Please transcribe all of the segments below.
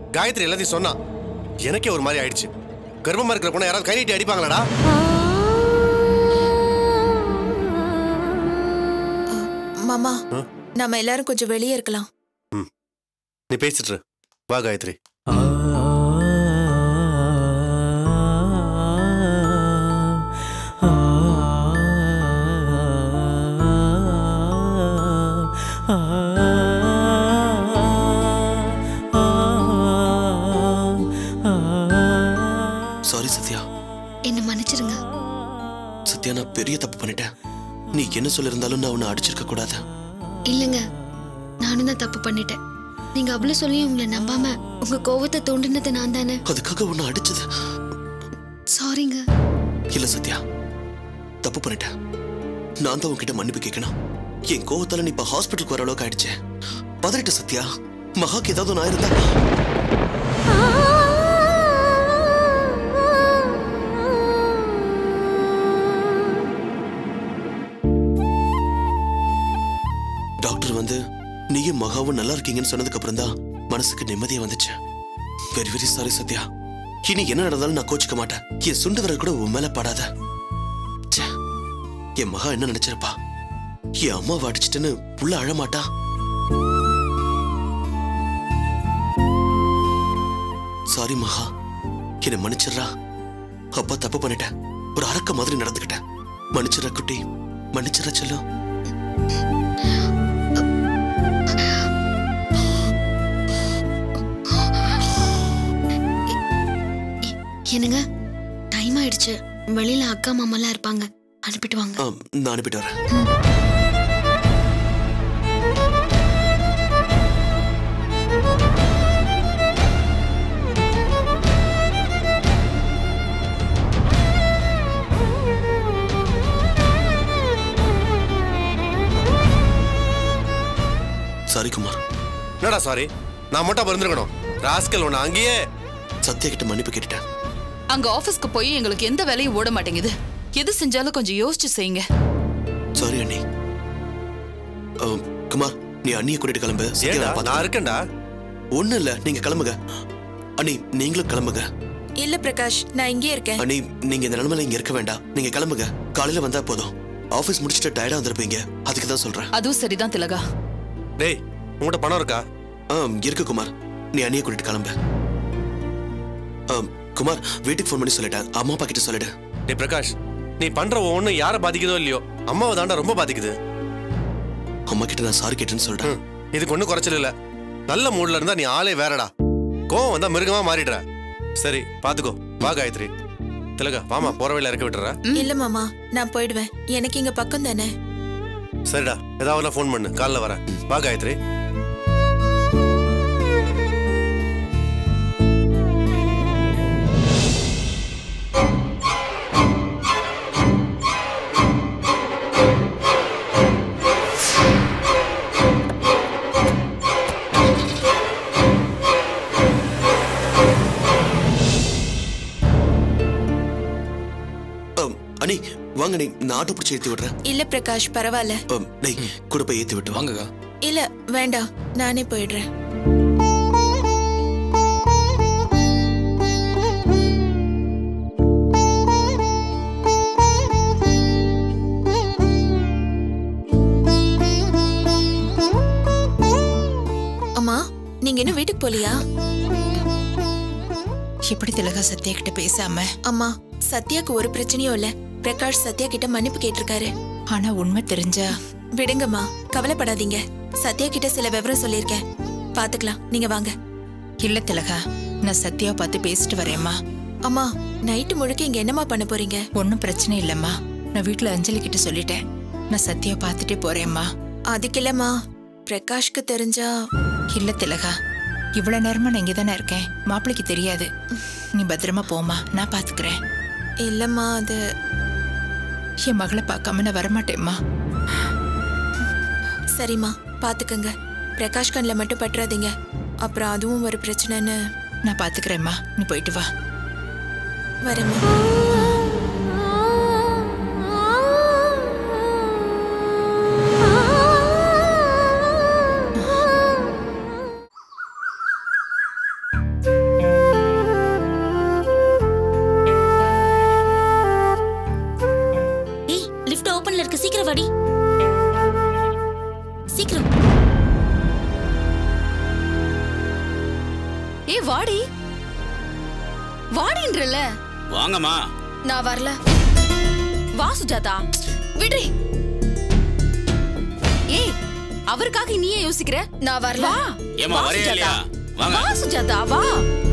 காயத்ரி எல்லாத்தையும் சொன்னா எனக்கே ஒரு மாதிரி ஆயிடுச்சு கர்ப்பமா இருக்கிற பொண்ணை யாராவது கை நீட்டி அடிப்பாங்களாடா மாமா நம்ம எல்லாரும் கொஞ்சம் வெளியே இருக்கலாம் நீ பேசிட்டு இரு. வா காயத்ரி சாரி சத்யா என்ன மன்னிச்சிருங்க சத்யா நான் பெரிய தப்பு பண்ணிட்டேன் நீ என்ன சொல்லியிருந்தாலும் நான் உன்னை அடிச்சிருக்க கூடாது இல்லைங்க நானும் தான் தப்பு பண்ணிட்டேன் நீங்க அவ்வளவு சொல்லியும் உங்களை நம்பாம உங்க கோவத்தை தூண்டினது நான் தானே அதுக்காக உன்னை அடிச்சது சாரிங்க இல்ல சத்யா தப்பு பண்ணிட்டேன் நான் தான் உன்கிட்ட மன்னிப்பு கேட்கணும் என் கோவத்தால நீ இப்ப ஹாஸ்பிட்டலுக்கு வர அளவுக்கு ஆயிடுச்சு பதறிட்ட சத்யா மகாக்கு ஏதாவது நான் இருந்தா டாக்டர் வந்து நீயும் மகாவும் நல்லா இருக்கீங்கன்னு சொன்னதுக்கு அப்புறம் தான் மனசுக்கு நிம்மதியா வந்துச்சு வெரி வெரி சாரி சத்யா இனி என்ன நடந்தாலும் நான் கோச்சிக்க மாட்டேன் என் சுண்டு விரல் கூட உன் மேல படாத ச்சே, என் மகா என்ன நினைச்சிருப்பா என் அம்மாவை அடிச்சிட்டுன்னு புள்ள அழமாட்டா சாரி மகா என்னை மன்னிச்சிடுறா அப்பா தப்பு பண்ணிட்டேன் ஒரு அரக்க மாதிரி நடந்துக்கிட்டேன் மன்னிச்சிடுற குட்டி மன்னிச்சிடுற செல்லம் என்னங்க டைம் ஆயிடுச்சு வெளியில அக்கா மாமாலாம் இருப்பாங்க அனுப்பிட்டு வாங்க ஆ, நான் அனுப்பிட்டு வரேன் சாரி குமார் என்னடா சாரி நான் மட்டும் அப்ப இருந்திருக்கணும் ராஸ்கல் உன்னை அங்கேயே சத்யா கிட்ட மன்னிப்பு கேட்டுட்டேன் அங்க ஆபீஸ்க்கு போய் எங்களுக்கு எந்த வேலையும் ஓட மாட்டேங்குது எது செஞ்சாலும் கொஞ்சம் யோசிச்சு செய்யுங்க சாரி அண்ணி ஆ, குமார் நீ அண்ணியை கூட்டிட்டு கிளம்பு சத்யாவை ஏடா நான் நான் பார்த்துக்கிறேன். இருக்கேன்டா ஒண்ணும் இல்ல நீங்க கிளம்புங்க அண்ணி நீங்களும் கிளம்புங்க இல்ல பிரகாஷ் நான் இங்கே இருக்கேன் அண்ணி நீங்க இந்த நிலைமையில இங்க இருக்க வேண்டாம் நீங்க கிளம்புங்க காலையில வந்தா போதும் ஆபீஸ் முடிச்சுட்டு டயர்டா வந்திருப்பீங்க அதுக்கு தான் சொல்றேன் அதுவும் சரிதான் திலகா டேய் உங்ககிட்ட பணம் இருக்கா ஆ இருக்கு குமார் நீ அண்ணியை கூட்டிட்டு கிளம்பு ஆ, குமார் வீட்டுக்கு ஃபோன் பண்ணி சொல்லிட்டேன் அம்மா அப்பா கிட்ட சொல்லிடு டேய் பிரகாஷ் நீ பண்ற ஒண்ணு யாரை பாதிக்குதோ இல்லையோ அம்மாவை தாண்டா ரொம்ப பாதிக்குது அம்மா கிட்ட நான் சாரி கேட்டேன்னு சொல்றேன் ம், இதுக்கு ஒன்றும் குறைச்சல் இல்ல நல்ல மூட்ல இருந்தா நீ ஆளே வேறடா கோவம் வந்தா மிருகமா மாறிடுற சரி பாத்துக்கோ வா காயத்ரி திலகா வாமா போற வழியில இறக்கி விட்டுற இல்ல மாமா நான் போயிடுவேன் எனக்கு இங்க பக்கம் தானே சரிடா ஏதாவது ஃபோன் பண்ணு காலைல வரேன் வா காயத்ரி ஆ, அண்ணி வாங்க நீ நான் ஆட்டோ பிடிச்சி ஏத்தி விடுறேன் இல்ல பிரகாஷ் பரவாயில்ல ஆ, டேய் கூட போய் ஏத்தி விட்டு வாங்க வாங்கக்கா இல்ல வேண்டாம் நானே போயிடுறேன் அம்மா நீங்க இன்னும் வீட்டுக்கு போலியா இப்படி திலகா சத்யா கிட்ட பேசாம அம்மா சத்யாக்கு ஒரு பிரச்சனையும் இல்ல பிரகாஷ் சத்யா கிட்ட மன்னிப்பு கேட்டிருக்காரு ஆனா உண்மை தெரிஞ்சா விடுங்கம்மா கவலைப்படாதீங்க சத்யா கிட்ட சில விவரம் சொல்லியிருக்கேன் பாத்துக்கலாம் நீங்க வாங்க இல்ல திலகா நான் சத்யாவை பார்த்து பேசிட்டு வரேம்மா அம்மா நைட்டு முழுக்க இங்க என்னம்மா பண்ண போறீங்க ஒன்றும் பிரச்சனை இல்லைம்மா நான் வீட்ல அஞ்சலி கிட்ட சொல்லிட்டேன் நான் சத்யா பார்த்துட்டே போறேம்மா அதுக்கு இல்லம்மா பிரகாஷ்க்கு தெரிஞ்சா இல்ல திலகா இவ்வளவு நேரமா நான் இங்கே தானே இருக்கேன் மாப்பிளைக்கு தெரியாது நீ பத்திரமா போம்மா நான் பாத்துக்கிறேன் இல்லம்மா அது என் மகளை பார்க்காம நான் வரமாட்டேம்மா சரிம்மா பாத்துக்கங்க பிரகாஷ் கண்ணில் மட்டும் பற்றாதீங்க அப்புறம் அதுவும் ஒரு பிரச்சனைன்னு நான் பாத்துக்கிறேம்மா நீ போயிட்டு வா வரேம்மா ஓபன்ல இருக்கு சீக்கிரம் வாடி சீக்கிரம் ஏ வாடி வாடின்றல வாங்கம்மா நான் வரல வா சுஜாதா விடுறி ஏய் அவருக்காக நீ ஏன் யோசிக்கிற நான் வரல வா ஏம்மா வா, வரையா சுஜாதா. இல்லையா வாங்க வா சுஜாதா வா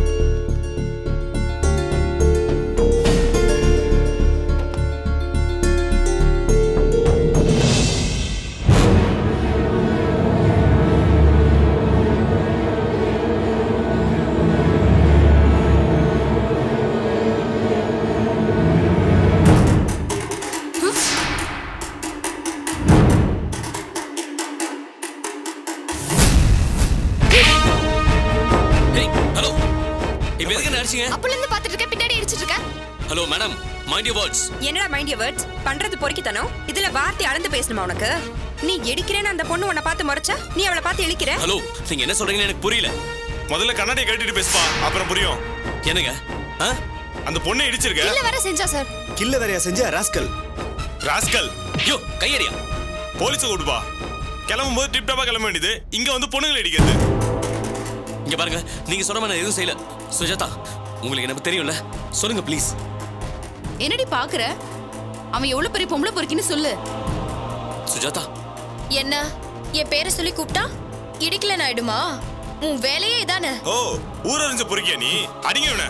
ஹேய் ஹலோ இப்போ எதுக்கு என்ன அடிச்சீங்க அப்பல இருந்து பாத்துட்டு இருக்க பின்னாடி அடிச்சிட்டு இருக்க hello madam mind you words என்னடா மைண்ட் யூ வேர்ட்ஸ் பண்றது பொறுக்கித்தனம் இதுல வார்த்தை அளந்து பேசணுமா உனக்கு நீ எடுக்கிறேன்னு அந்த பொண்ணு உன்னை பார்த்து முறைச்சா நீ அவளை பார்த்து இழிக்கிற ஹலோ நீங்க என்ன சொல்றீங்கன்னு எனக்கு புரியல முதல்ல கண்ணாடியை கட்டிட்டு பேசுப்பா அப்புறம் புரியும் என்னங்க ஆ அந்த பொண்ணை இடிச்சிருக்க இல்ல வர செஞ்சா சார் கில்ல வேறையா செஞ்ச ராஸ்கல் ராஸ்கல் யோ கையறியா போலீஸை கூட்டுப்பா கிளம்பும் போது டிப் டாப்பா கிளம்ப வேண்டியது இங்க வந்து பொண்ணுங்களை இடிக்கிறது இங்க பாருங்க நீங்க சொன்ன மாதிரி நான் எதுவும் செய்யல சுஜாதா உங்களுக்கு என்ன தெரியும்ல சொல்லுங்க ப்ளீஸ் என்னடி பாக்குற அவன் எவ்வளவு பெரிய பொம்பளை பொறுக்கின்னு சொல்லு சுஜாதா என்ன என் பேரை சொல்லி கூப்பிட்டா இடிக்கல ஆயிடுமா உன் வேலையே இதானே ஓ ஊரறிஞ்ச பொறுக்கியா நீ அடிங்க இவனை.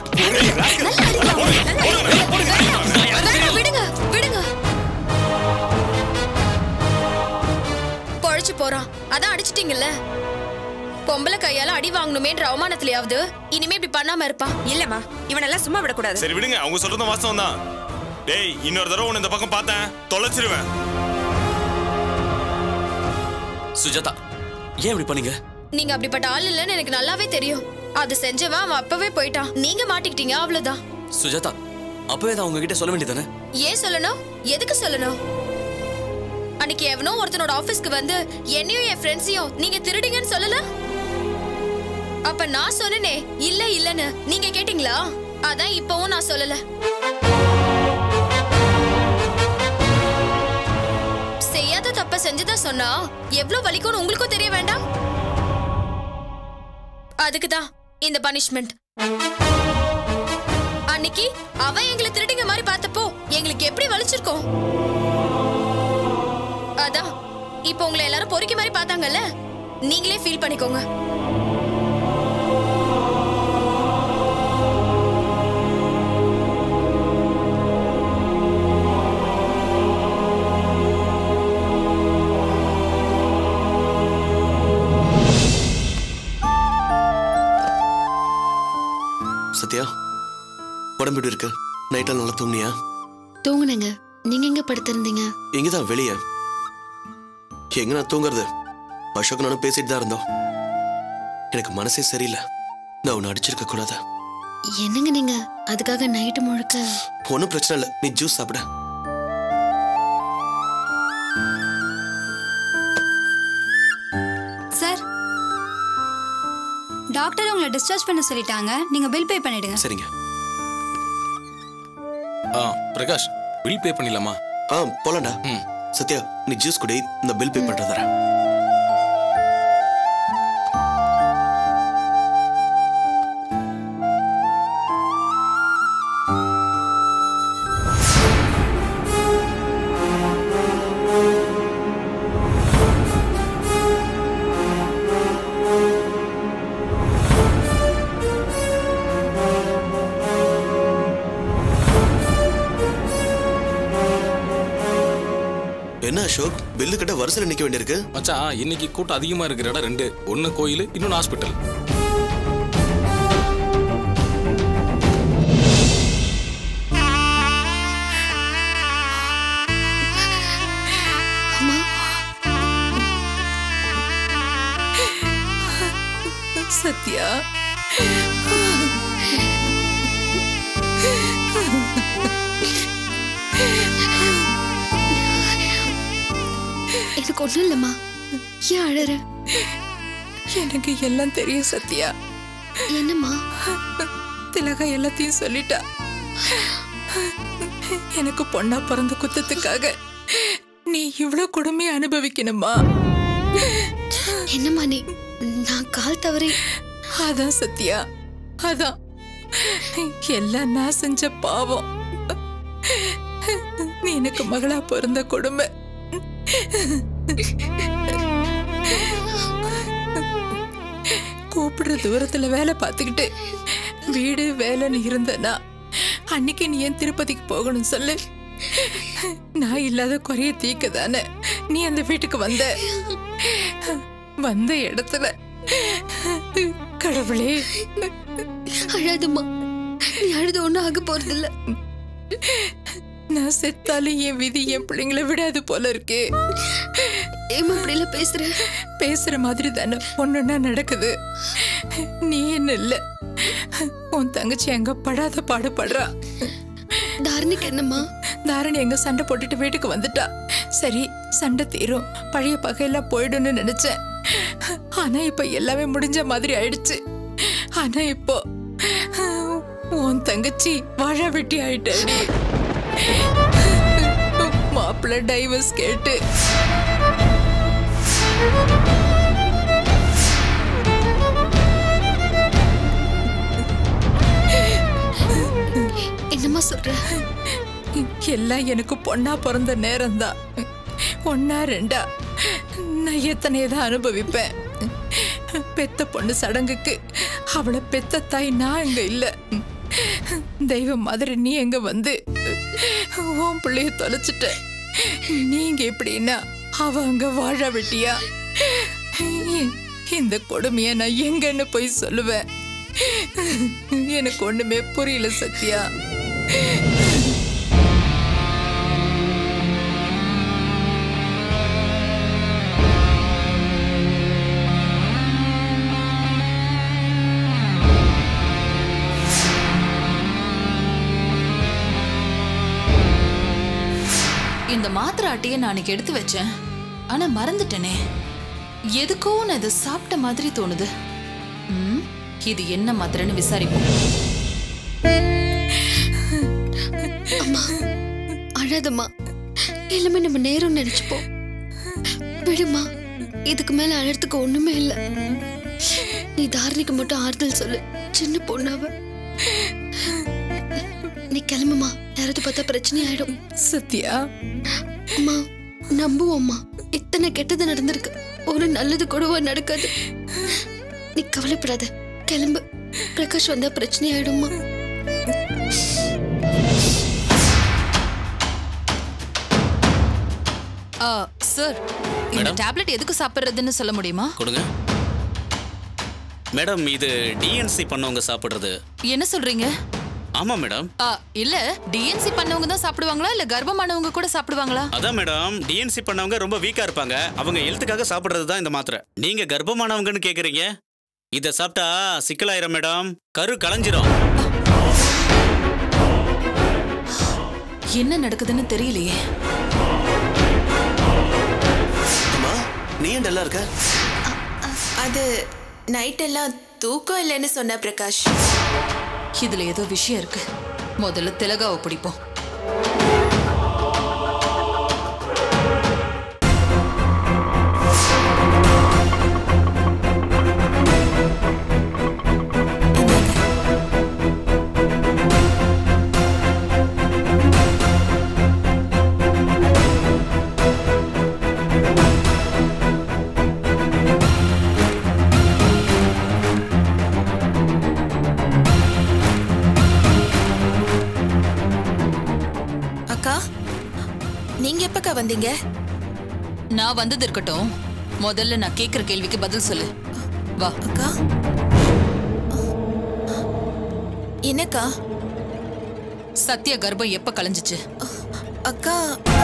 வேணாம், விடுங்க விடுங்க பொழைச்சு போறான் அதான் அடிச்சிட்டீங்கல்ல பொம்பளை கையால அடி வாங்கணுமேன்ற அவமானத்திலேயாவது இனிமே இப்படி பண்ணாம இருப்பான் இல்லம்மா இவனெல்லாம் சும்மா விடக்கூடாது சரி விடுங்க அவங்க சொல்றதும் வாஸ்தவம் தான் டேய் இன்னொரு தடவை உன்னை இந்த பக்கம் பார்த்தேன் தொலைச்சிருவேன் சுஜாதா ஏன் இப்படி பண்ணீங்க நீங்க அப்படிப்பட்ட ஆள் இல்லைன்னு எனக்கு நல்லாவே தெரியும் அது செஞ்சவன் அவன் அப்பவே போயிட்டான் நீங்க மாட்டிக்கிட்டீங்க அவ்வளவுதான் சுஜாதா அப்பவே தான் உங்ககிட்ட சொல்ல வேண்டியதானே ஏன் சொல்லணும் எதுக்கு சொல்லணும் அன்னைக்கு எவனோ ஒருத்தனோட ஆபீஸ்க்கு வந்து என்னையும் என் ஃப்ரெண்ட்ஸையும் நீங்க திருடிங்கன்னு சொல்லல அப்ப நான் சொன்னனே இல்ல இல்லன்னு நீங்க கேட்டீங்களா அதான் இப்பவும் நான் சொல்லல செய்யாத தப்ப செஞ்சதா சொன்னா எவ்வளவு வலிக்கும்னு உங்களுக்கும் தெரிய வேண்டாம் அதுக்கு தான் இந்த பனிஷ்மெண்ட் அன்னைக்கு அவ எங்களை திருடிங்க மாதிரி பார்த்தப்போ எங்களுக்கு எப்படி வலிச்சிருக்கோம் அதான் இப்போ உங்களை எல்லாரும் பொறுக்கி மாதிரி பார்த்தாங்கல்ல நீங்களே ஃபீல் பண்ணிக்கோங்க சத்யா உடம்பு எப்படி இருக்கு நைட்டால் நல்லா தூங்குனியா தூங்குனேங்க நீங்க எங்க படுத்திருந்தீங்க எங்கதான் வெளியே எங்க நான் தூங்குறது அசோக் நானும் பேசிட்டு தான் இருந்தோம் எனக்கு மனசே சரியில்லை நான் உன்னை அடிச்சிருக்க கூடாது என்னங்க நீங்க அதுக்காக நைட்டு முழுக்க ஒன்றும் பிரச்சனை இல்லை நீ ஜூஸ் சாப்பிட சார் டாக்டர் உங்களை டிஸ்சார்ஜ் பண்ண சொல்லிட்டாங்க நீங்க பில் பே பண்ணிடுங்க சரிங்க ஆ பிரகாஷ் பில் பே பண்ணிடலாமா ஆ போலாம்டா சத்யா நீ ஜூஸ் குடி இந்த பில் பே பண்ணிட்டு தரேன் என்ன அசோக் பில்லு கிட்ட வரிசையில் நிக்க வேண்டியிருக்கு மச்சான் இன்னைக்கு கூட்டம் அதிகமா இருக்கிற இடம் ரெண்டு ஒன்னு கோயில் இன்னொன்னு ஹாஸ்பிட்டல் சத்யா எனக்கு ஒண்ணும் இல்லம்மா ஏன் அழற எனக்கு எல்லாம் தெரியும் சத்யா என்னம்மா திலகா எல்லாத்தையும் சொல்லிட்டா எனக்கு பொண்ணா பிறந்த குத்தத்துக்காக நீ இவ்ளோ கொடுமையை அனுபவிக்கணுமா என்னம்மா நீ நான் கால் தவறி அதான் சத்யா அதான் எல்லாம் நான் செஞ்ச பாவம் நீ எனக்கு மகளா பிறந்த கொடுமை கூப்பிடுற தூரத்துல வேலை பார்த்துக்கிட்டு வீடு வேலைன்னு இருந்தனா அன்னைக்கு நீ ஏன் திருப்பதிக்கு போகணும் சொல்லு நான் இல்லாத குறைய தீக்க தானே நீ அந்த வீட்டுக்கு வந்த வந்த இடத்துல கடவுளே அழாதம்மா நீ அழுது ஒன்றும் ஆக போறதில்ல நான் செத்தாலும் என் விதி என் பிள்ளைங்களை விடாது போல இருக்கே ஏமா இப்படிலாம் பேசுற பேசுற மாதிரி தானே ஒண்ணுன்னா நடக்குது நீ என்ன இல்ல உன் தங்கச்சி எங்க படாத பாடுபடுறா தாரணிக்கு என்னம்மா தாரணி எங்க சண்டை போட்டுட்டு வீட்டுக்கு வந்துட்டா சரி சண்டை தீரும் பழைய பகையெல்லாம் போயிடும்னு நினைச்சேன் ஆனா இப்ப எல்லாமே முடிஞ்ச மாதிரி ஆயிடுச்சு ஆனா இப்போ உன் தங்கச்சி வாழ வெட்டி ஆயிட்டாடி மாப்பிள்ள டைவர்ஸ் கேட்டு என்னம்மா சொல்ற எல்லாம் எனக்கு பொண்ணா பிறந்த நேரம்தான் ஒன்னா ரெண்டா நான் எத்தனையை தான் அனுபவிப்பேன் பெத்த பொண்ணு சடங்குக்கு அவளை பெத்த தாய் நான் இங்க இல்ல தெய்வம் மாதிரி நீ எங்க வந்து உன் பிள்ளைய தொலைச்சிட்ட நீங்க எப்படின்னா அவ அங்க வாழ வெட்டியா இந்த கொடுமைய நான் எங்கன்னு போய் சொல்லுவேன் எனக்கு ஒண்ணுமே புரியல சத்யா இந்த மாத்திரை அட்டையை நான் அன்னைக்கு எடுத்து வச்சேன் ஆனா மறந்துட்டேனே எதுக்கோ நான் இதை சாப்பிட்ட மாதிரி தோணுது ம், இது என்ன மாத்திரைன்னு விசாரிப்போம் அம்மா அழாதம்மா எல்லாமே நம்ம நேரம் நினைச்சுப்போம் விடுமா இதுக்கு மேல அழறதுக்கு ஒண்ணுமே இல்ல நீ தாரணிக்கு மட்டும் ஆறுதல் சொல்லு சின்ன பொண்ணாவ நீ கிளம்புமா யாராவது பார்த்தா பிரச்சனை ஆயிடும் சத்யா அம்மா நம்புவோம்மா இத்தனை கெட்டது நடந்திருக்கு ஒரு நல்லது கூடவா நடக்காது நீ கவலைப்படாத கிளம்பு பிரகாஷ் வந்தா பிரச்சனை ஆயிடும்மா ஆ, சார் இந்த டேப்லெட் எதுக்கு சாப்பிடுறதுன்னு சொல்ல முடியுமா கொடுங்க மேடம் இது டிஎன்சி பண்ணவங்க சாப்பிடுறது என்ன சொல்றீங்க ஆமா மேடம் ஆ, இல்ல டிஎன்சி பண்ணவங்க தான் சாப்பிடுவாங்களா இல்ல கர்ப்பமானவங்க கூட சாப்பிடுவாங்களா அதான் மேடம் டிஎன்சி பண்ணவங்க ரொம்ப வீக்கா இருப்பாங்க அவங்க ஹெல்த்துக்காக சாப்பிடுறது தான் இந்த மாத்திரை நீங்க கர்ப்பமானவங்கன்னு கேக்குறீங்க இத சாப்பிட்டா சிக்கலாயிரம் மேடம் கரு களைஞ்சிரும் என்ன நடக்குதுன்னு தெரியலையே அம்மா நீ ஏன் டல்லா இருக்க அது நைட் எல்லாம் தூக்கம் இல்லைன்னு சொன்ன பிரகாஷ் இதுல ஏதோ விஷயம் இருக்கு முதல்ல திலகாவை பிடிப்போம் அக்கா நீங்க எப்பக்கா வந்தீங்க நான் வந்தது இருக்கட்டும் முதல்ல நான் கேக்குற கேள்விக்கு பதில் சொல்லு வா அக்கா என்னக்கா சத்யா கர்ப்பம் எப்ப கலைஞ்சிச்சு அக்கா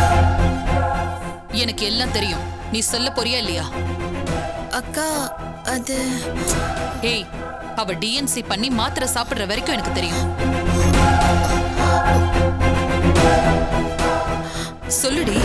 எனக்கு எல்லாம் தெரியும் நீ சொல்ல போறியா இல்லையா அக்கா அது ஏய் அவ டிஎன்சி பண்ணி மாத்திரை சாப்பிடுற வரைக்கும் எனக்கு தெரியும் சொல்லுடி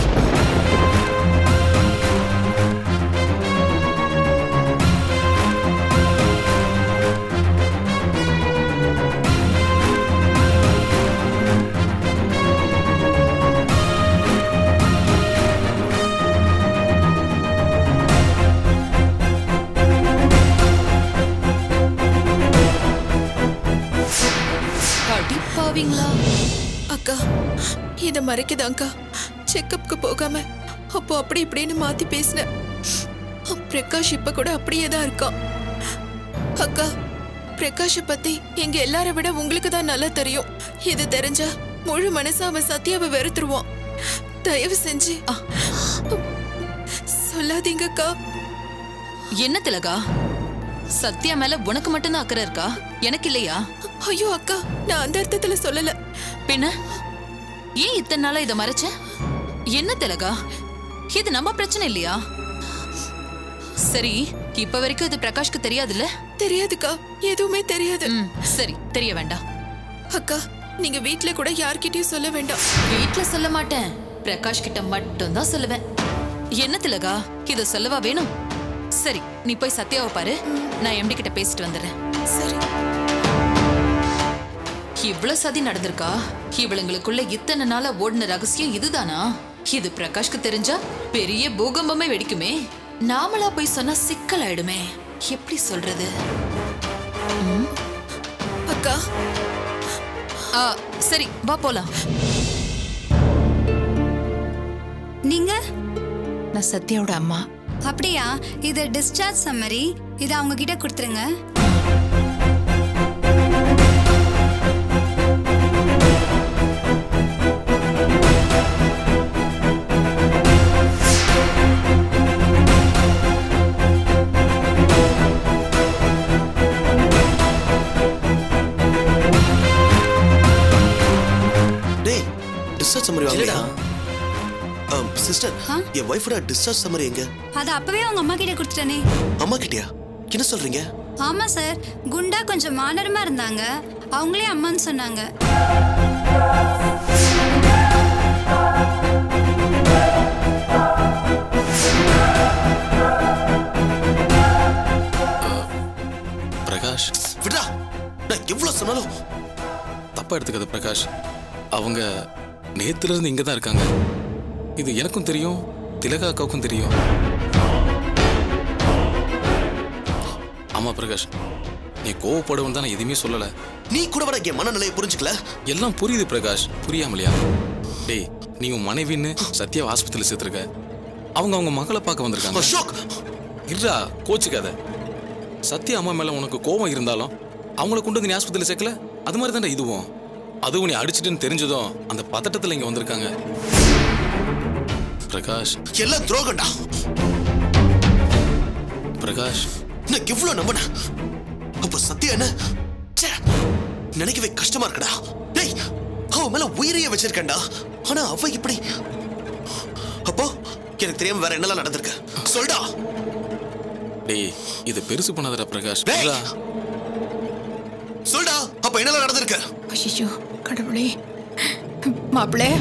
அக்கா இத மறைக்குதாங்க்கா செக்கப்க்கு போகாம அப்போ அப்படி இப்படின்னு மாத்தி பேசினேன் பிரகாஷ் இப்ப கூட அப்படியே தான் இருக்கான் அக்கா பிரகாஷ பத்தி எங்க எல்லாரை விட உங்களுக்கு தான் நல்லா தெரியும் இது தெரிஞ்சா முழு மனசா அவன் சத்யாவை வெறுத்துருவான் தயவு செஞ்சு சொல்லாதீங்கக்கா என்ன திலகா சத்யா மேல உனக்கு மட்டும்தான் அக்கறை இருக்கா எனக்கு இல்லையா ஐயோ அக்கா நான் அந்த அர்த்தத்துல சொல்லல பின்ன ஏன் இத்தனை நாளா இதை மறைச்ச என்ன திலகா இது நம்ம பிரச்சனை இல்லையா சரி இப்ப வரைக்கும் இது பிரகாஷ்க்கு தெரியாதுல்ல தெரியாதுக்கா எதுவுமே தெரியாது ம், சரி தெரிய வேண்டாம் அக்கா நீங்க வீட்ல கூட யார்கிட்டயும் சொல்ல வேண்டாம் வீட்ல சொல்ல மாட்டேன் பிரகாஷ் கிட்ட மட்டும் தான் சொல்லுவேன் என்ன திலகா இத சொல்லவா வேணும் சரி நீ போய் சத்யாவை பாரு நான் எம்டி கிட்ட பேசிட்டு வந்துடுறேன் சரி இவ்வளவு சதி நடந்திருக்கா இவளுங்களுக்குள்ள இத்தனை நாளா ஓடின ரகசியம் இதுதானா இது பிரகாஷ்க்கு தெரிஞ்சா பெரிய பூகம்பமே வெடிக்குமே நாமளா போய் சொன்னா சிக்கல் ஆயிடுமே எப்படி சொல்றது அக்கா ஆ சரி வா போலாம் நீங்க நான் சத்யாவோட அம்மா அப்படியா இது டிஸ்சார்ஜ் சம்மரி இதை அவங்க கிட்ட கொடுத்துருங்க டேய் டிஸ்சார்ஜ் சம்மரி வாங்கலையா சிஸ்டர் என் ஒய்ஃபோட டிஸ்சார்ஜ் சம்மரி எங்க அதை அப்பவே அவங்க அம்மா கிட்ட கொடுத்துட்டேனே அம்மா கிட்டயா என்ன சொல்றீங்க ஆமா சார் குண்டா கொஞ்சம் மானரமா இருந்தாங்க அவங்களே அம்மான்னு சொன்னாங்க பிரகாஷ் விடா நான் எவ்வளவு சொன்னாலும் தப்பா எடுத்துக்காத பிரகாஷ் அவங்க நேத்துல இருந்து இங்க தான் இருக்காங்க இது எனக்கும் தெரியும் திலகா அக்காவுக்கும் தெரியும் ஆமா பிரகாஷ் நீ கோவப்படுவன் தான் நான் எதுவுமே சொல்லல நீ கூட வர என் மனநிலையை புரிஞ்சுக்கல எல்லாம் புரியுது பிரகாஷ் புரியாமலையா டேய் நீ உன் மனைவின்னு சத்யா ஆஸ்பத்திரியில் சேர்த்துருக்க அவங்க அவங்க மகளை பார்க்க வந்திருக்காங்க அசோக் இருடா கோச்சுக்காத சத்யா அம்மா மேல உனக்கு கோபம் இருந்தாலும் அவங்கள கொண்டு வந்து நீ ஆஸ்பத்திரியில் சேர்க்கல அது மாதிரி தானே இதுவும் அதுவும் நீ அடிச்சிட்டுன்னு தெரிஞ்சதும் அந்த பதட்டத்தில் இங்க வந்திருக்காங்க பிரகாஷ் எல்லாம் துரோகம்டா பிரகாஷ் நான் எவ்வளவு நம்பினேன் அப்ப சத்யா என்ன ச்சே, நினைக்கவே கஷ்டமா இருக்குடா டேய் அவ மேல உயிரையே வச்சிருக்கேன்டா ஆனா அவ இப்படி அப்போ எனக்கு தெரியாம வேற என்னலாம் நடந்திருக்கு சொல்டா டேய் இது பெருசு பண்ணாதடா பிரகாஷ் டேய். இல்லா. சொல்டா அப்ப என்னலாம் நடந்திருக்கு ஐயோ கடவுளே மாப்பிள்ளை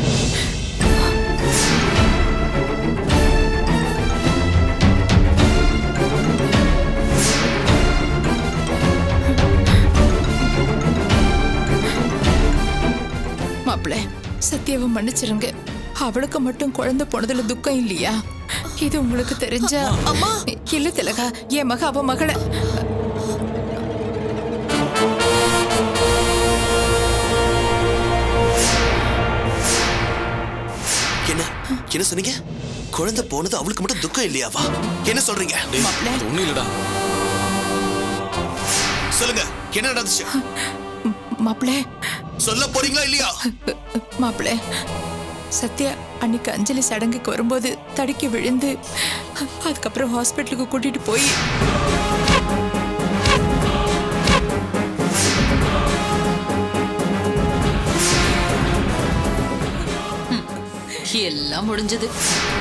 மாப்பிள்ளை சத்யாவை மன்னிச்சிருங்க அவளுக்கு மட்டும் குழந்தை போனதுல துக்கம் இல்லையா இது உங்களுக்கு தெரிஞ்சா அம்மா இல்ல திலகா என் மக அவ மகளை என்ன என்ன சொன்னீங்க குழந்தை போனது அவளுக்கு மட்டும் துக்கம் இல்லையாவா என்ன சொல்றீங்க டேய் அது ஒண்ணும் இல்லடா சொல்லுங்க என்ன நடந்துச்சு மாப்பிள்ளை சொல்ல போறீங்களா இல்லையா மாப்பிள்ளை சத்யா அன்னைக்கு அஞ்சலி சடங்குக்கு வரும்போது தடுக்கி விழுந்து அதுக்கப்புறம் ஹாஸ்பிட்டலுக்கு கூட்டிட்டு போய் எல்லாம் முடிஞ்சது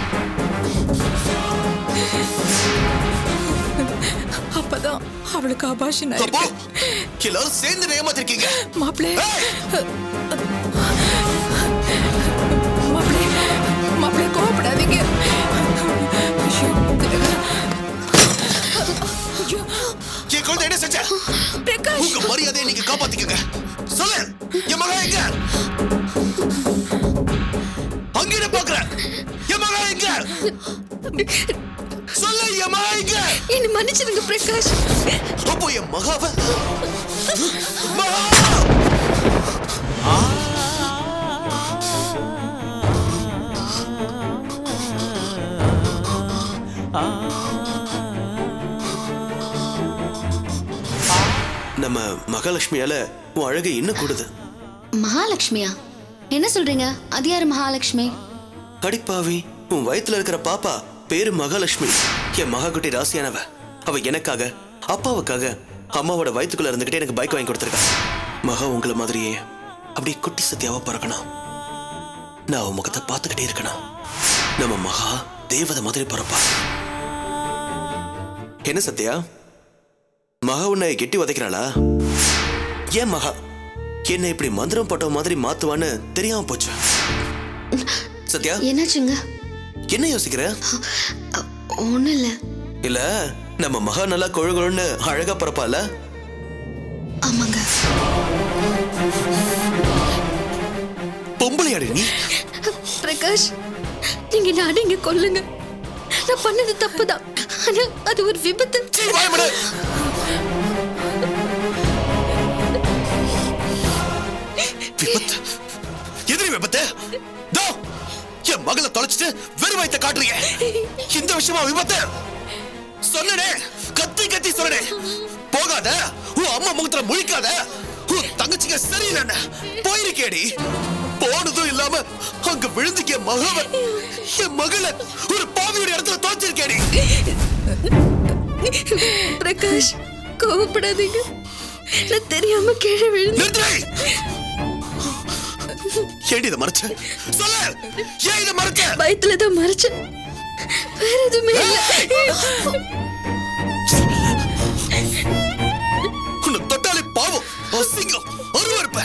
அப்பதான் அவளுக்கு அபாஷன் அப்போ ஆயிருக்கு எல்லாரும் சேர்ந்து ஏமாத்திருக்கீங்க மாப்பிள்ளை மாப்பிள்ளை மாப்பிள்ளை கோவப்படாதீங்க ஐயோ, திலகா. ஐயோ, என் குழந்தை என்ன செஞ்ச பிரகாஷ் உங்க மரியாதையை நீங்க காப்பாத்திக்கங்க சொல்லு என் மகன் எங்க அங்க என்ன பாக்குற என் மகன் எங்க சொல்லு என் மகன் எங்க என்ன மன்னிச்சிருங்க பிரகாஷ் அப்போ என் மகாவ மகா நம்ம மகாலட்சுமியால உன் அழகு இன்னும் கூடுது மகாலட்சுமியா என்ன சொல்றீங்க அது யாரு மகாலட்சுமி அடிப்பாவி உன் வயித்துல இருக்கிற பாப்பா பேரு மகாலட்சுமி என் மகாகுட்டி ராசியானவ அவ எனக்காக அப்பாவுக்காக அம்மாவோட வயித்துக்குள்ள இருந்துகிட்டே எனக்கு பைக் வாங்கி கொடுத்துருக்கா மகா உங்களை மாதிரியே அப்படியே குட்டி சத்தியாவா பிறக்கணும் நான் அவன் முகத்தை பார்த்துக்கிட்டே இருக்கணும் நம்ம மகா தேவதை மாதிரி பிறப்பா என்ன சத்யா மகா உன்னை கெட்டி உதைக்கிறாளா ஏன் மகா என்னை இப்படி மந்திரம் போட்ட மாதிரி மாத்துவான்னு தெரியாம போச்சு சத்யா என்னாச்சுங்க என்ன யோசிக்கிற ஒண்ணும் இல்ல இல்ல நம்ம மகா நல்லா கொழு கொழுன்னு அழகா பிறப்பால ஆமாங்க பொம்பளையாடி நீ பிரகாஷ் நீங்க என்ன அடிங்க கொல்லுங்க நான் பண்ணது தப்புதான் ஆனா அது ஒரு விபத்து விபத்து எதிரி விபத்து தோ என் மகளை தொலைச்சிட்டு வெறும் வயித்த காட்டுறீங்க இந்த விஷயமா விபத்து சொன்னனே கத்தி கத்தி சொன்னனே போகாத உன் அம்மா முகத்துல முழிக்காத உன் தங்கச்சிங்க சரியில்லைன்னு போயிருக்கேடி போனதும் இல்லாம அங்க விழுந்துக்க என் மகவ என் மகளை ஒரு பாவியோட இடத்துல தோச்சிருக்கேடி பிரகாஷ் கோவப்படாதீங்க நான் தெரியாம கீழே விழுந்து ஏடி இதை மறைச்ச சொல்லு ஏன் இதை மறைச்ச பயத்துல தான் மறைச்சேன் வேற எதுவுமே இல்ல உன்னை தொட்டாலே பாவம் அசிங்கம் அருவருப்ப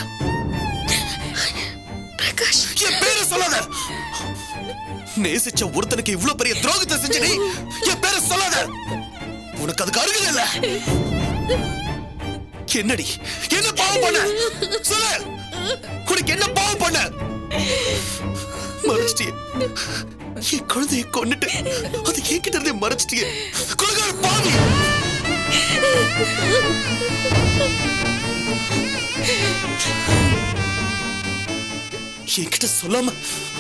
பிரகாஷ் என் பேரை சொல்லாத நேசிச்ச ஒருத்தனுக்கு இவ்வளவு பெரிய துரோகத்தை செஞ்ச நீ என் பேரை சொல்லாத உனக்கு அதுக்கு அருகதை இல்ல என்னடி என்ன பாவம் பண்ண சொல்லு உனக்கு என்ன பாவம் பண்ண மறைச்சிட்டியே என் குழந்தைய கொன்னுட்டு அது என்கிட்ட இருந்தே மறைச்சிட்டியே கொலகார பாவி என்கிட்ட சொல்லாம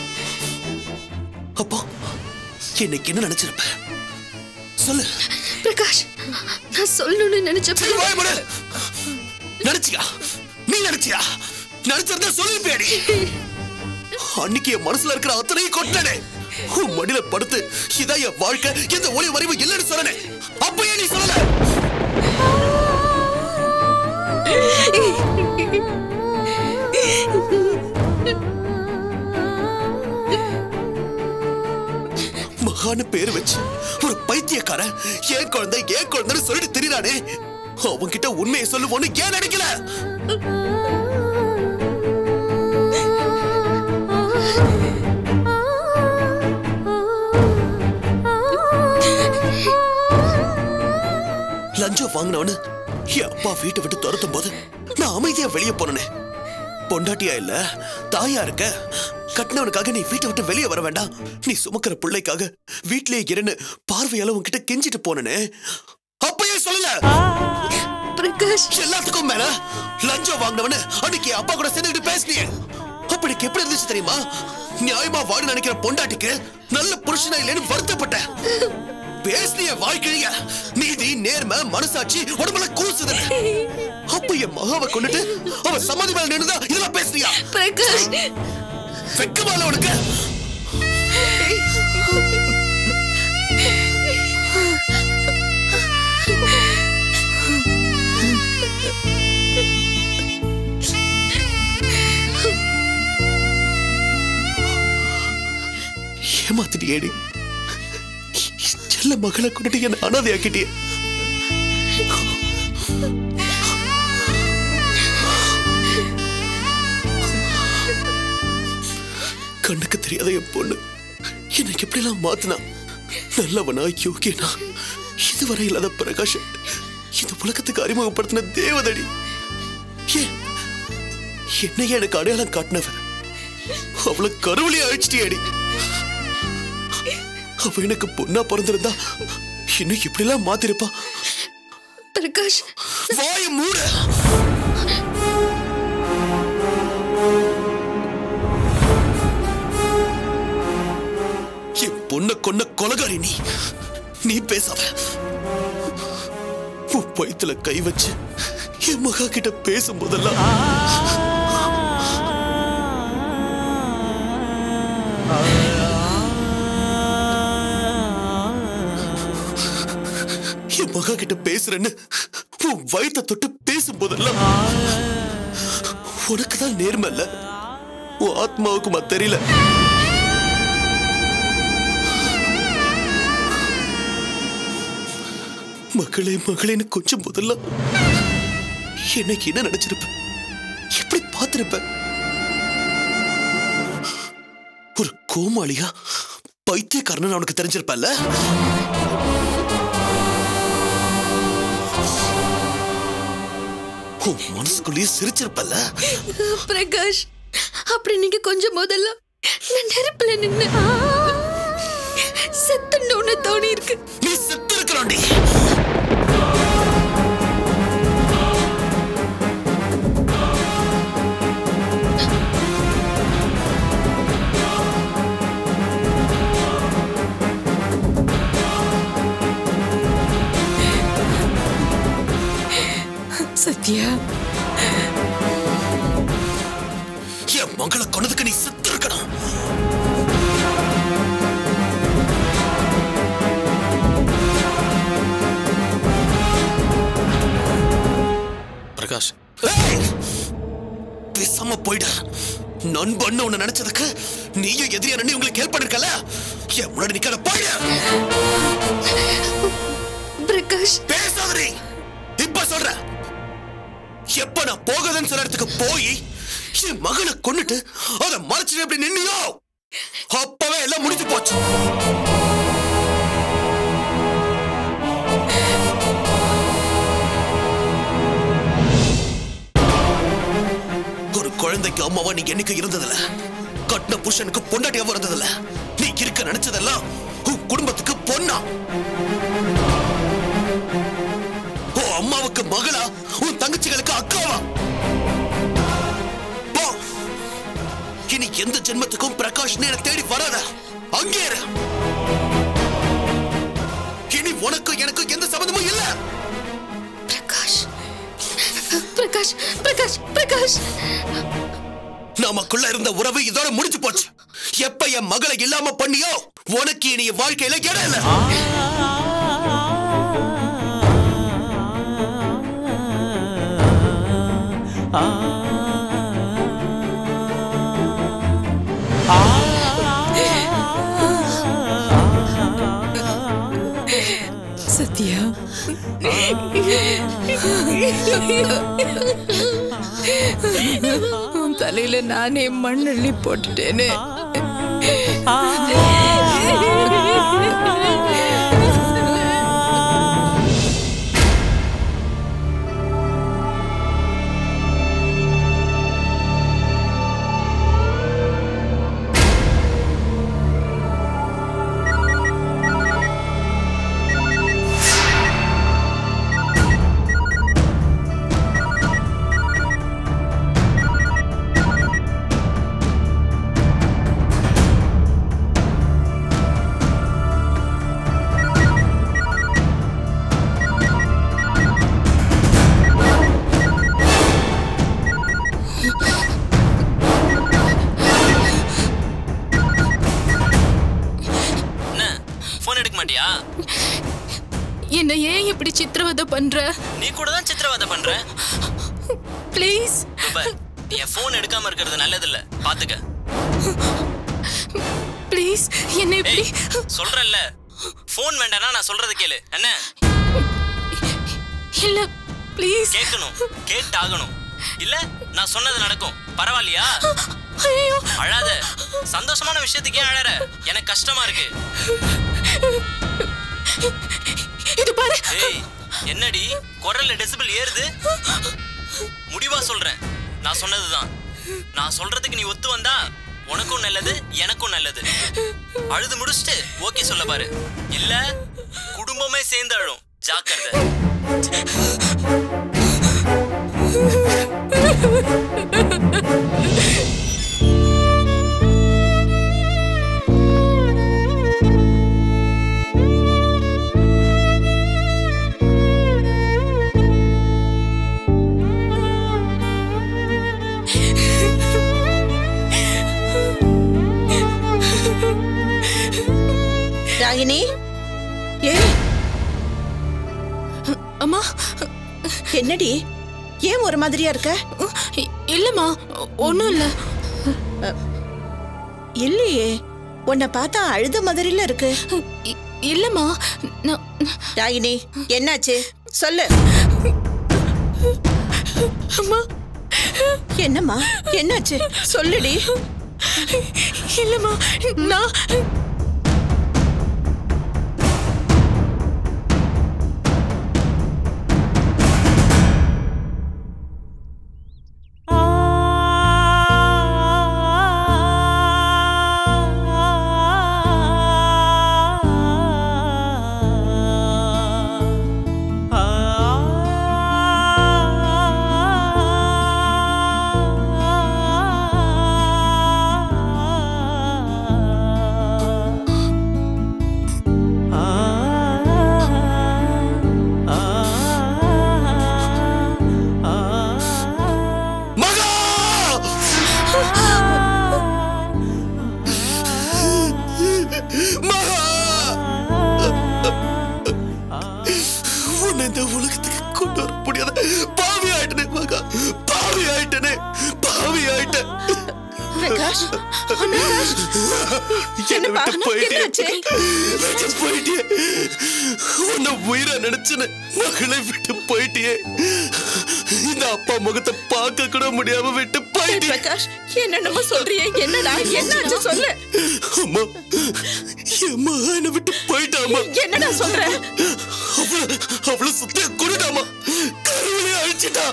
அப்போ என்னைக்கு என்ன நினைச்சிருப்ப சொல்லு பிரகாஷ் நான் சொல்லணும்னு நினைச்சப்ப வாய மூடு. நினைச்சியா நீ நினைச்சியா நினைச்சிருந்தா சொல்லிருப்பியாடி அன்னைக்கு என் மனசுல இருக்கிற அத்தனையும் கொட்டனே உன் மடியில படுத்து இதான் என் வாழ்க்கை எந்த ஒளி வரைவு இல்லைன்னு சொன்னனே அப்ப ஏன் நீ சொல்லல மகான்னு பேர் வச்சு ஒரு பைத்தியக்காரன் ஏன் குழந்தை ஏன் குழந்தைன்னு சொல்லிட்டு திரிறானே அவன்கிட்ட உண்மையை சொல்லுவோன்னு ஏன் நினைக்கல லஞ்சம் வாங்கினவனு என் அப்பா வீட்டை விட்டு துரத்தும் போது நான் அமைதியா வெளியே போனேன் பொண்டாட்டியா இல்ல தாயா இருக்க கட்டினவனுக்காக நீ வீட்டை விட்டு வெளியே வர வேண்டாம் நீ சுமக்கிற பிள்ளைக்காக வீட்லயே இருன்னு பார்வையால உன்கிட்ட கெஞ்சிட்டு போனனே அப்பயே சொல்லல பிரகாஷ் எல்லாத்துக்கும் மேல லஞ்சம் வாங்கினவனு அன்னைக்கு என் அப்பா கூட சேர்ந்துட்டு பேசினியே அப்ப எனக்கு எப்படி இருந்துச்சு தெரியுமா நியாயமா வாடு நினைக்கிற பொண்டாட்டிக்கு நல்ல புருஷனா இல்லைன்னு வருத்தப்பட்டேன் பேசினிய வாழ்க்கைய நீதி நேர்மை மனசாட்சி உடம்புல கூசுது அப்ப என் மகாவை கொண்டுட்டு அவ சமாதி மேல நின்னுதா இதெல்லாம் பேசுறியா பிரகாஷ் வெக்கமால உனக்கு ஏமாத்திட்டியேடி செல்ல மகளை கொண்டுட்டு என்ன அனாதையாக்கிட்டியே கண்ணுக்கு தெரியாத என் பொண்ணு எனக்கு எப்படிலாம் மாத்தினா நல்லவனா யோகியனா இதுவரை இல்லாத பிரகாஷ் இந்த உலகத்துக்கு அறிமுகப்படுத்தின தேவதடி ஏன் என்னையே எனக்கு அடையாளம் காட்டினவன் அவளை கருவழி அழிச்சிட்டியடி அவ எனக்கு பொண்ணா பிறந்திருந்தா இன்னும் இப்படிலாம் மாத்திருப்பா பிரகாஷ் வாய மூட என் பொண்ண கொன்ன கொலகாரி நீ நீ பேசாத உன் வயித்துல கை வச்சு என் மகா கிட்ட பேசும்போதெல்லாம் என் மகா கிட்ட பேசுறேன்னு உன் வயித்தை தொட்டு பேசும்போதெல்லாம் உனக்கு தான் நேர்மை இல்ல உன் ஆத்மாவுக்குமா தெரியல மகளே மகளேன்னு கொஞ்சம் முதல்ல என்னைக்கு என்ன நினைச்சிருப்ப எப்படி பார்த்திருப்ப ஒரு கோமாளியா பைத்தியக்காரன் அவனுக்கு தெரிஞ்சிருப்பல்ல உன் மனசுக்குள்ளேயே சிரிச்சிருப்பல்ல பிரகாஷ் அப்படி நீங்க கொஞ்சம் முதல்ல நான் நெருப்புல நின்னு செத்துன்னு தோணி இருக்கு நீ செத்து இருக்கிறாண்டி சத்யா என் மகளை கொன்னதுக்கு நீ செத்து இருக்கணும் பிரகாஷ் ஏய்! பேசாம போயிட நண்பன்னு உன்னை நினைச்சதுக்கு நீயும் எதிரியா நின்னு உங்களுக்கு ஹெல்ப் பண்ணிருக்கல என் முன்னாடி நிக்காத போயிட பிரகாஷ் பேசாதடி இப்ப சொல்ற எப்ப நான் போகுதுன்னு சொல்ற இடத்துக்கு போய் என் மகனை கொன்னுட்டு அதை மறைச்சிட்டு எப்படி நின்னியோ அப்பவே எல்லாம் முடிஞ்சு போச்சு ஒரு குழந்தைக்கு அம்மாவா நீ என்னைக்கு இருந்ததில்ல கட்டின புருஷனுக்கு பொண்டாட்டியாவும் இருந்ததில்ல நீ இருக்க நினைச்சதெல்லாம் உன் குடும்பத்துக்கு பொண்ணா உன் அம்மாவுக்கு மகளா உன் தங்கச்சிகளுக்கு அக்காவா போ இனி எந்த ஜென்மத்துக்கும் பிரகாஷ் என தேடி வராத அங்கே இரு இனி உனக்கும் எனக்கும் எந்த சம்மந்தமும் இல்ல பிரகாஷ் பிரகாஷ் பிரகாஷ் பிரகாஷ் நமக்குள்ள இருந்த உறவு இதோட முடிஞ்சு போச்சு எப்ப என் மகளை இல்லாம பண்ணியோ உனக்கு இனி என் வாழ்க்கையில இடம் இல்ல சத்யா உன் தலையில நானே மண் அள்ளி போட்டுட்டேனே என்ன ஃபோன் எடுக்க மாட்டியா என்ன ஏன் இப்படி சித்திரவதை பண்ற நீ கூட தான் சித்திரவதை பண்ற ப்ளீஸ் இதோ பார், நீ என் ஃபோன் எடுக்காம இருக்கிறது நல்லதில்ல பாத்துக்க ப்ளீஸ் என்ன இப்படி ஏய் சொல்றேன்ல ஃபோன் வேண்டானா நான் சொல்றத கேளு என்ன இல்ல ப்ளீஸ் கேட்கணும் கேட்டாகணும் இல்ல நான் சொன்னது நடக்கும் பரவாயில்லையா ஐயோ அழாத சந்தோஷமான விஷயத்துக்கு ஏன் அழற எனக்கு கஷ்டமா இருக்கு இது பாரு ஏய் என்னடி குரல்ல டெசிபிள் ஏறுது முடிவா சொல்றேன் நான் சொன்னதுதான் நான் சொல்றதுக்கு நீ ஒத்து வந்தா உனக்கும் நல்லது எனக்கும் நல்லது அழுது முடிச்சுட்டு ஓகே சொல்ல பாரு இல்ல குடும்பமே சேர்ந்து அழும் ஜாக்கிரதை ஏய் அம்மா என்னடி ஏன் ஒரு மாதிரியா இருக்க இல்லம்மா ஒன்றும் இல்லை இல்லையே உன்னை பார்த்தா அழுத மாதிரில இருக்கு இல்லம்மா நான் ராகினி என்னாச்சு சொல்லு அம்மா என்னம்மா என்னாச்சு சொல்லுடி இல்லம்மா நான் உன்னை இந்த உலகத்துக்கு கொண்டு வர முடியாத பாவி ஆயிட்டனே மகா பாவி ஆயிட்டனே பாவி ஆயிட்டேன் பிரகாஷ் என்னை என்னப்பா? விட்டு போயிட்டே என்னாச்சு? விட்டு போயிட்டே உன்னை உயிரை நினைச்சுன்னு மகளை விட்டு போயிட்டியே இந்த அப்பா முகத்தை பார்க்க கூட முடியாம விட்டு போயிட்டே பிரகாஷ் என்னென்னமோ சொல்றியே என்னடா என்னாச்சு சொல்லு அம்மா என் மகா என்னை விட்டு போயிட்டாமா என்னடா சொல்ற அவள அவள சுத்திய கொண்டுட்டாமா கருவிலே அழிச்சிட்டா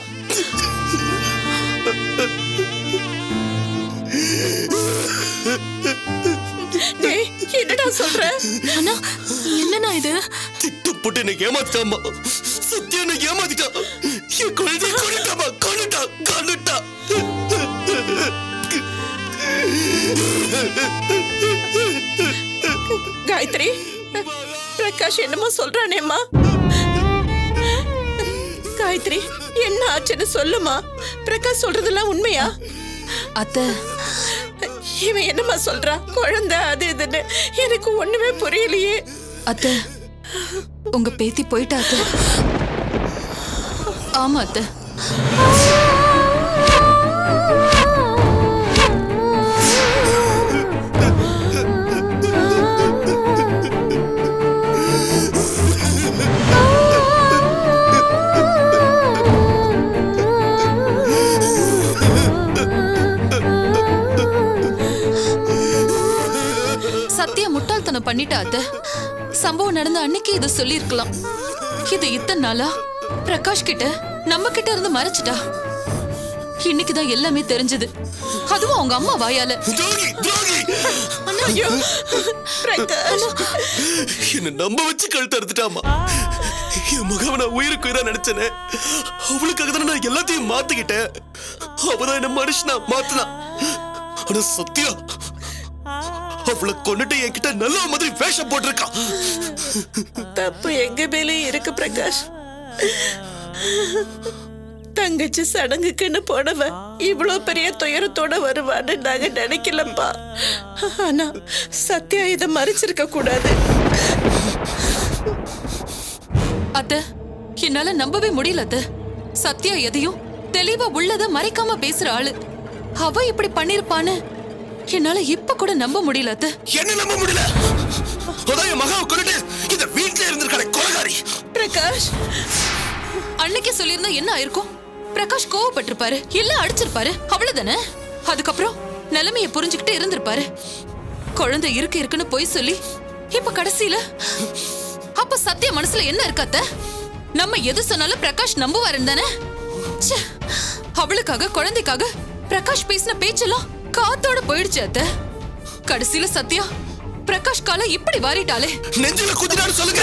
டேய் என்னடா சொல்ற அண்ணா என்னண்ணா இது திட்டு போட்டு என்னை ஏமாத்திட்டாமா சத்தியம் என்னை ஏமாத்திட்டா என் குழந்தைய கொண்டுட்டாமா கொண்டுட்டா கொண்டுட்டா காயத்ரி பிரகாஷ் என்னமோ சொல்றானேம்மா காயத்ரி என்ன ஆச்சுன்னு சொல்லுமா பிரகாஷ் சொல்றதெல்லாம் உண்மையா அத்தை இவன் என்னம்மா சொல்றான் குழந்தை அது இதுன்னு எனக்கு ஒண்ணுமே புரியலையே அத்தை உங்க பேத்தி போயிட்டா அத்தை ஆமா அத்தை சத்யா முட்டாள்தனம் பண்ணிட்டா அத்தை சம்பவம் நடந்த அன்னைக்கு இதை சொல்லியிருக்கலாம் இது இத்தனை நாளா பிரகாஷ் கிட்ட நம்ம கிட்ட இருந்து மறைச்சிட்டா இன்னைக்குதான் எல்லாமே தெரிஞ்சது அதுவும் அவங்க அம்மா வாயால ஐயோ பிரகாஷ் என்ன நம்ப வச்சு கழுத்து அறுத்துட்டாமா என் மகவை நான் உயிருக்கு உயிரா நினைச்சேனே அவளுக்காக தானே நான் எல்லாத்தையும் மாத்திக்கிட்டேன் அவதான் என்ன மனுஷனா மாத்தினா ஆனா சத்யா அவளை கொண்டுட்டு என்கிட்ட நல்ல மாதிரி வேஷம் போட்டிருக்கான் தப்பு எங்க மேலே இருக்கு பிரகாஷ் தங்கச்சி சடங்குக்குன்னு போனவ இவ்வளோ பெரிய துயரத்தோட வருவான்னு நாங்க நினைக்கலப்பா ஆனா சத்யா இதை மறைச்சிருக்க கூடாது அத்தை என்னால நம்பவே முடியல அத்தை சத்யா எதையும் தெளிவா உள்ளத மறைக்காம பேசுற ஆளு அவ இப்படி பண்ணிருப்பான்னு என்னால இப்ப கூட நம்ப முடியல அத்தை என்ன நம்ப முடியல அதான் என் மகாவை கொண்டுட்டு இந்த வீட்டுல இருந்திருக்காளே கொலகாரி பிரகாஷ் அன்னைக்கே சொல்லியிருந்தா என்ன ஆயிருக்கும் பிரகாஷ் கோவப்பட்டிருப்பாரு இல்ல அடிச்சிருப்பாரு அவ்வளவுதானே அதுக்கப்புறம் நிலைமைய புரிஞ்சுக்கிட்டு இருந்திருப்பாரு குழந்தை இருக்கு இருக்குன்னு போய் சொல்லி இப்ப கடைசியில அப்ப சத்திய மனசுல என்ன இருக்கு அத்தை நம்ம எது சொன்னாலும் பிரகாஷ் நம்புவாருன்னு தானே ச்சே, அவளுக்காக குழந்தைக்காக பிரகாஷ் பேசின பேச்செல்லாம் காத்தோட போயிடுச்சு அத்தை கடைசியில சத்யா பிரகாஷ் கால இப்படி வாரிட்டாளே நெஞ்சில குதிரான்னு சொல்லுங்க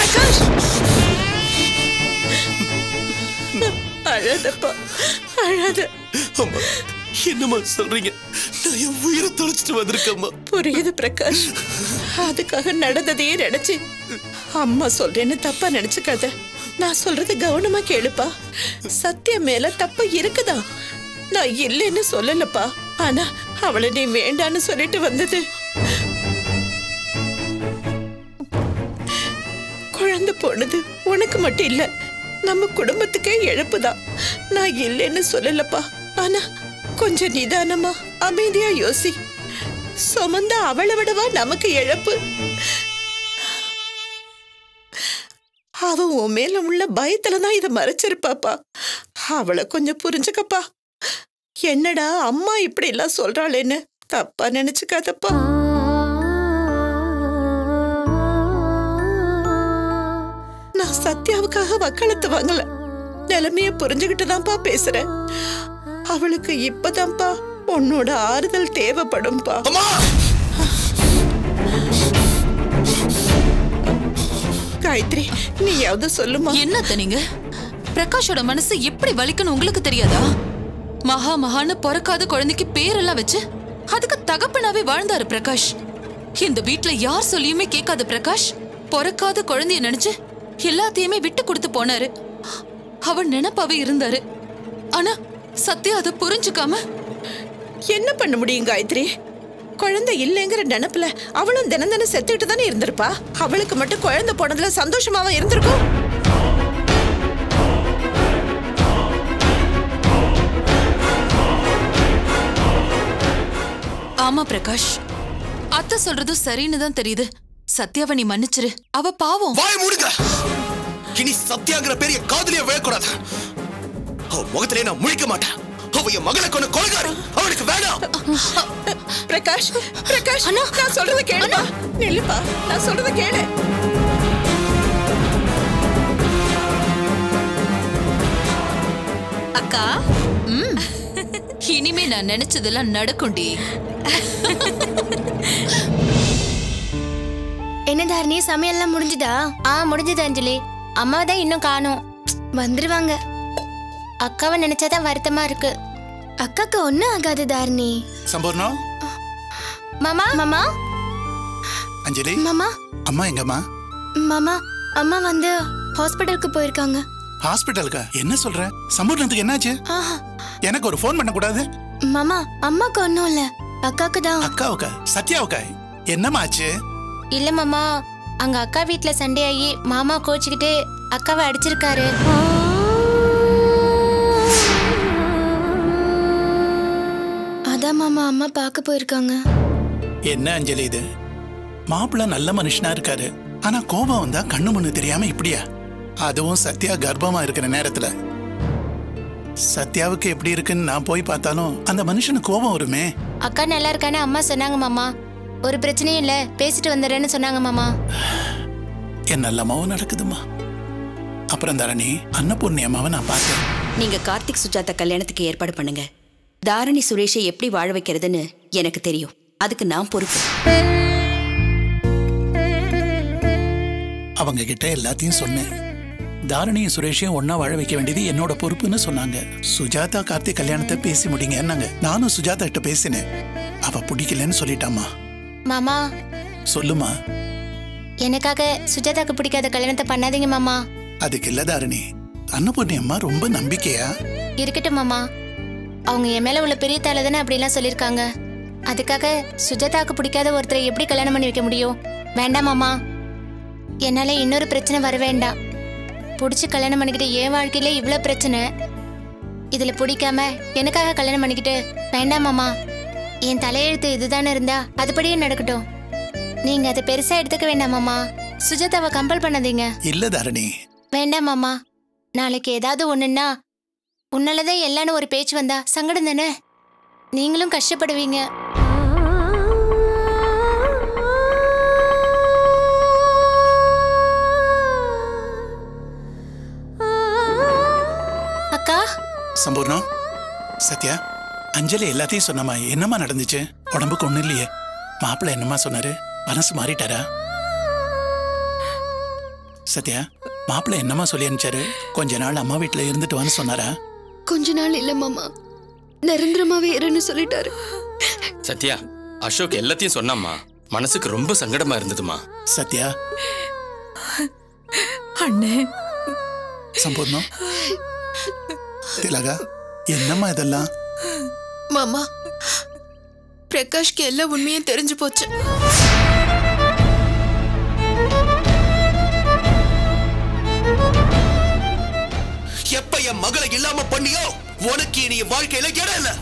அழாதப்பா அழாத அம்மா என்னம்மா சொல்றீங்க நான் என் உயிரை தொலைச்சிட்டு வந்திருக்கேம்மா புரியுது பிரகாஷ் அதுக்காக நடந்ததையே நினைச்சு அம்மா சொல்றேன்னு தப்பா நினைச்சுக்காத நான் சொல்றது கவனமா கேளுப்பா சத்யா மேல தப்பு இருக்குதா நான் இல்லைன்னு சொல்லலப்பா ஆனா அவளை நீ வேண்டான்னு சொல்லிட்டு வந்தது குழந்தை போனது உனக்கு மட்டும் இல்ல நம்ம குடும்பத்துக்கே இழப்பு தான் நான் இல்லைன்னு சொல்லலப்பா ஆனா கொஞ்சம் நிதானமா அமைதியா யோசி சுமந்த அவளை விடவா நமக்கு இழப்பு அவ உன் மேல உள்ள பயத்துல தான் இதை மறைச்சிருப்பாப்பா அவளை கொஞ்சம் புரிஞ்சுக்கப்பா என்னடா அம்மா இப்படி எல்லாம் சொல்றாளேன்னு தப்பா நினைச்சுக்காதப்பா நான் சத்யாவுக்காக வக்காலத்து வாங்கல நிலைமைய புரிஞ்சுகிட்டு தான்ப்பா பேசுறேன் அவளுக்கு இப்பதான்ப்பா உன்னோட ஆறுதல் தேவைப்படும்பா காயத்ரி நீயாவது சொல்லுமா என்னத்த நீங்க பிரகாஷோட மனசு எப்படி வலிக்கணும் உங்களுக்கு தெரியாதா மகா மகான்னு பிறக்காத குழந்தைக்கு பேரெல்லாம் வச்சு அதுக்கு தகப்பனாவே வாழ்ந்தாரு பிரகாஷ் இந்த வீட்ல யார் சொல்லியுமே கேட்காத பிரகாஷ் பிறக்காத குழந்தைய நினைச்சு எல்லாத்தையுமே விட்டு கொடுத்து போனாரு அவன் நினைப்பாவே இருந்தாரு ஆனா சத்யா அதை புரிஞ்சுக்காம என்ன பண்ண முடியும் காயத்ரி குழந்தை இல்லைங்கிற நினைப்புல அவளும் தினம் தினம் செத்துக்கிட்டு தானே இருந்திருப்பா அவளுக்கு மட்டும் குழந்தை போனதுல சந்தோஷமாவா இருந்திருக்கும் ஆமா பிரகாஷ் அத்தை சொல்றதும் சரின்னு தான் தெரியுது சத்யாவை நீ மன்னிச்சிரு அவ பாவம் வாய் மூடுங்க இனி சத்யாங்கிற பெரிய காதலிய விழக்கூடாது அவ முகத்திலே நான் முழிக்க மாட்டேன் அவ என் மகளை கொண்டு கொலைகாரி அவனுக்கு வேணாம் பிரகாஷ் பிரகாஷ் நான் சொல்றத கேளுப்பா நில்லுப்பா நான் சொல்றத கேளு அக்கா ம் இனிமே நான் நினைச்சதெல்லாம் நடக்கும்டி என்ன தாரணி சமையல்லாம் முடிஞ்சுதா ஆ முடிஞ்சது அஞ்சலி அம்மா தான் இன்னும் காணோம் வந்துருவாங்க அக்காவை நினைச்சாதான் வருத்தமா இருக்கு அக்காக்கு ஒன்றும் ஆகாது தாரணி சம்பூர்ணம் மாமா மாமா அஞ்சலி மாமா அம்மா எங்கம்மா மாமா அம்மா வந்து ஹாஸ்பிட்டலுக்கு போயிருக்காங்க ஹாஸ்பிட்டலுக்கா என்ன சொல்ற சம்பூர்ணத்துக்கு என்னாச்சு ஆஹா, எனக்கு ஒரு ஃபோன் பண்ண கூடாது மாமா அம்மாக்கு ஒன்றும் இல்ல அக்காக்கு தான் அக்காவுக்கா சத்யாவுக்கா என்னம்மா ஆச்சு இல்ல மாமா அங்க அக்கா வீட்ல சண்டை ஆகி மாமா கோச்சிக்கிட்டு அக்காவை அடிச்சிருக்காரு அதான் மாமா அம்மா பார்க்க போயிருக்காங்க என்ன அஞ்சலி இது மாப்பிள்ள நல்ல மனுஷனா இருக்காரு ஆனா கோபம் வந்தா கண்ணு முன்னு தெரியாம இப்படியா அதுவும் சத்யா கர்ப்பமா இருக்கிற நேரத்துல சத்யாவுக்கு எப்படி இருக்குன்னு நான் போய் பார்த்தாலும் அந்த மனுஷனுக்கு கோபம் வருமே அக்கா நல்லா இருக்கான்னு அம்மா சொன்னாங்க மாமா ஒரு பிரச்சனையும் இல்ல பேசிட்டு வந்துடுறேன்னு சொன்னாங்க மாமா என் நல்லம்மாவும் நடக்குதுமா அப்புறம் தரணி அன்னபூர்ணி அம்மாவை நான் பார்த்தேன் நீங்க கார்த்திக் சுஜாதா கல்யாணத்துக்கு ஏற்பாடு பண்ணுங்க தாரணி சுரேஷை எப்படி வாழ வைக்கிறதுன்னு எனக்கு தெரியும் அதுக்கு நான் பொறுப்பு அவங்க கிட்ட எல்லாத்தையும் சொன்னேன் தாரணியும் சுரேஷையும் ஒண்ணா வாழ வைக்க வேண்டியது என்னோட பொறுப்புன்னு சொன்னாங்க சுஜாதா கார்த்திக் கல்யாணத்தை பேசி முடிங்கன்னாங்க நானும் சுஜாதா கிட்ட பேசினேன் அவ பிடிக்கலன்னு சொல்லிட்டாமா மாமா சொல்லுமா எனக்காக சுஜாதாக்கு பிடிக்காத கல்யாணத்தை பண்ணாதீங்க மாமா அதுக்கு இல்ல தாரணி அன்னபூர்ணி அம்மா ரொம்ப நம்பிக்கையா இருக்கட்டும் மாமா அவங்க என் மேல உள்ள பெரிய தால தானே அப்படிலாம் சொல்லியிருக்காங்க அதுக்காக சுஜாதாக்கு பிடிக்காத ஒருத்தரை எப்படி கல்யாணம் பண்ணி வைக்க முடியும் வேண்டாம் மாமா என்னால இன்னொரு பிரச்சனை வர வேண்டாம் பிடிச்சி கல்யாணம் பண்ணிக்கிட்டு என் வாழ்க்கையில இவ்வளோ பிரச்சனை இதுல பிடிக்காம எனக்காக கல்யாணம் பண்ணிக்கிட்டு வேண்டாம் மாமா என் தலையெழுத்து இதுதானே இருந்தா அதுபடியே நடக்கட்டும் நீங்க அதை பெருசா எடுத்துக்க வேண்டாம் மாமா சுஜாதாவை கம்பல் பண்ணாதீங்க இல்ல தாரணி வேண்டாம் மாமா நாளைக்கு ஏதாவது ஒண்ணுன்னா உன்னாலதான் எல்லான்னு ஒரு பேச்சு வந்தா சங்கடம் தானே நீங்களும் கஷ்டப்படுவீங்க அக்கா சம்பூர்ணம் சத்யா அஞ்சலி எல்லாத்தையும் சொன்னம்மா என்னம்மா நடந்துச்சு உடம்புக்கு ஒண்ணும் இல்லையே மாப்பிள்ளை என்னம்மா சொன்னாரு மனசு மாறிட்டாரா சத்யா மாப்பிள்ளை என்னம்மா சொல்லி அனுப்பிச்சாரு கொஞ்ச நாள் அம்மா வீட்டுல இருந்துட்டு வான்னு சொன்னாரா கொஞ்ச நாள் இல்ல மாமா நிரந்தரமாவே இருன்னு சொல்லிட்டாரு சத்யா அசோக் எல்லாத்தையும் சொன்னாம்மா மனசுக்கு ரொம்ப சங்கடமா இருந்ததுமா சத்யா அண்ணே சம்பூர்ணம் திலகா என்னம்மா இதெல்லாம் மாமா பிரகாஷ்க்கு எல்லா உண்மையும் தெரிஞ்சு போச்சு இல்லாம பண்ணியோ உனக்கு இனி என் வாழ்க்கையில இடம் இல்ல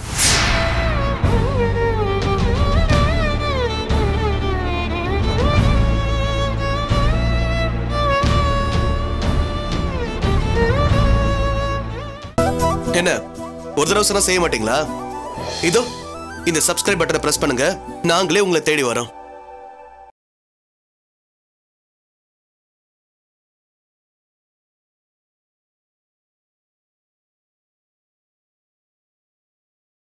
என்ன ஒரு தடவை சொன்னா செய்ய மாட்டீங்களா இதோ இந்த சப்ஸ்கிரைப் பட்டனை பிரஸ் பண்ணுங்க நாங்களே உங்களை தேடி வரோம்